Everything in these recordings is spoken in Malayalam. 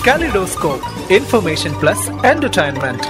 കലിഡോസ്കോപ്പ് ഇൻഫർമേഷൻ പ്ലസ് എന്റർടൈൻമെന്റ്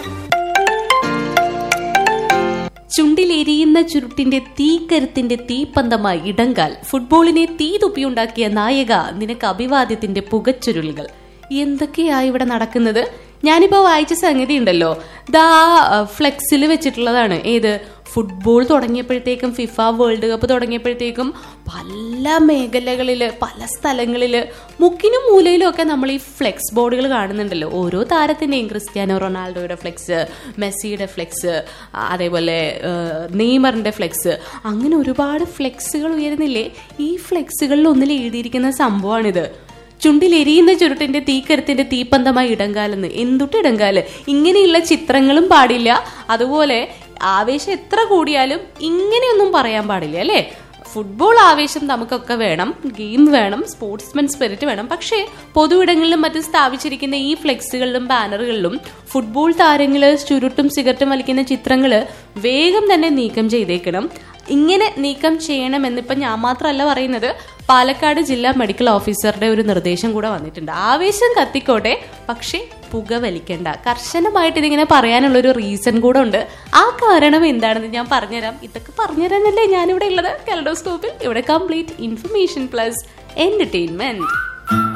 ചുണ്ടിലെരിയുന്ന ചുരുട്ടിന്റെ തീക്കരുത്തിന്റെ തീപ്പന്തമായി ഇടങ്കാൽ ഫുട്ബോളിനെ തീ തുപ്പിയുണ്ടാക്കിയ നായക നിനക്ക് അഭിവാദ്യത്തിന്റെ പുകച്ചുരുളുകൾ എന്തൊക്കെയാ ഇവിടെ നടക്കുന്നത് ഞാനിപ്പോ വായിച്ച സംഗതി ഉണ്ടല്ലോ ദാ ഫ്ലെക്സിൽ വെച്ചിട്ടുള്ളതാണ് ഏത് ഫുട്ബോൾ തുടങ്ങിയപ്പോഴത്തേക്കും ഫിഫ വേൾഡ് കപ്പ് തുടങ്ങിയപ്പോഴത്തേക്കും പല മേഖലകളില് പല സ്ഥലങ്ങളില് മുക്കിനും മൂലയിലും ഒക്കെ നമ്മൾ ഈ ഫ്ലെക്സ് ബോർഡുകൾ കാണുന്നുണ്ടല്ലോ ഓരോ താരത്തിന്റെയും ക്രിസ്ത്യാനോ റൊണാൾഡോയുടെ ഫ്ലെക്സ് മെസ്സിയുടെ ഫ്ലെക്സ് അതേപോലെ ഏഹ്, നെയ്മറിന്റെ ഫ്ലെക്സ് അങ്ങനെ ഒരുപാട് ഫ്ലെക്സുകൾ ഉയരുന്നില്ലേ ഈ ഫ്ലെക്സുകളിൽ ഒന്നിൽ എഴുതിയിരിക്കുന്ന സംഭവമാണിത് ചുണ്ടിൽ എരിയുന്ന ചുരുട്ടിന്റെ തീക്കരുത്തിന്റെ തീപ്പന്തമായി ഇടങ്കാലെന്ന് എന്തുട്ട് ഇടങ്കാല് ഇങ്ങനെയുള്ള ചിത്രങ്ങളും പാടില്ല അതുപോലെ ആവേശം എത്ര കൂടിയാലും ഇങ്ങനെയൊന്നും പറയാൻ പാടില്ല അല്ലേ ഫുട്ബോൾ ആവേശം നമുക്കൊക്കെ വേണം ഗെയിം വേണം സ്പോർട്സ്മാൻ സ്പിരിറ്റ് വേണം പക്ഷേ പൊതുവിടങ്ങളിലും മറ്റും സ്ഥാപിച്ചിരിക്കുന്ന ഈ ഫ്ലെക്സുകളിലും ബാനറുകളിലും ഫുട്ബോൾ താരങ്ങള് ചുരുട്ടും സിഗരറ്റും വലിക്കുന്ന ചിത്രങ്ങള് വേഗം തന്നെ നീക്കം ചെയ്തേക്കണം ഇങ്ങനെ നീക്കം ചെയ്യണമെന്നിപ്പോ ഞാൻ മാത്രമല്ല പറയുന്നത് പാലക്കാട് ജില്ലാ മെഡിക്കൽ ഓഫീസറുടെ ഒരു നിർദ്ദേശം കൂടെ വന്നിട്ടുണ്ട് ആവേശം കത്തിക്കോട്ടെ പക്ഷേ പുക വലിക്കണ്ട കർശനമായിട്ട് ഇതിങ്ങനെ പറയാനുള്ള ഒരു റീസൺ കൂടെ ഉണ്ട് ആ കാരണം എന്താണെന്ന് ഞാൻ പറഞ്ഞുതരാം ഇതൊക്കെ പറഞ്ഞുതരാനല്ലേ ഞാനിവിടെ ഉള്ളത് കലഡോസ്കോപ്പിൽ ഇവിടെ കംപ്ലീറ്റ് ഇൻഫർമേഷൻ പ്ലസ് എന്റർടൈൻമെന്റ്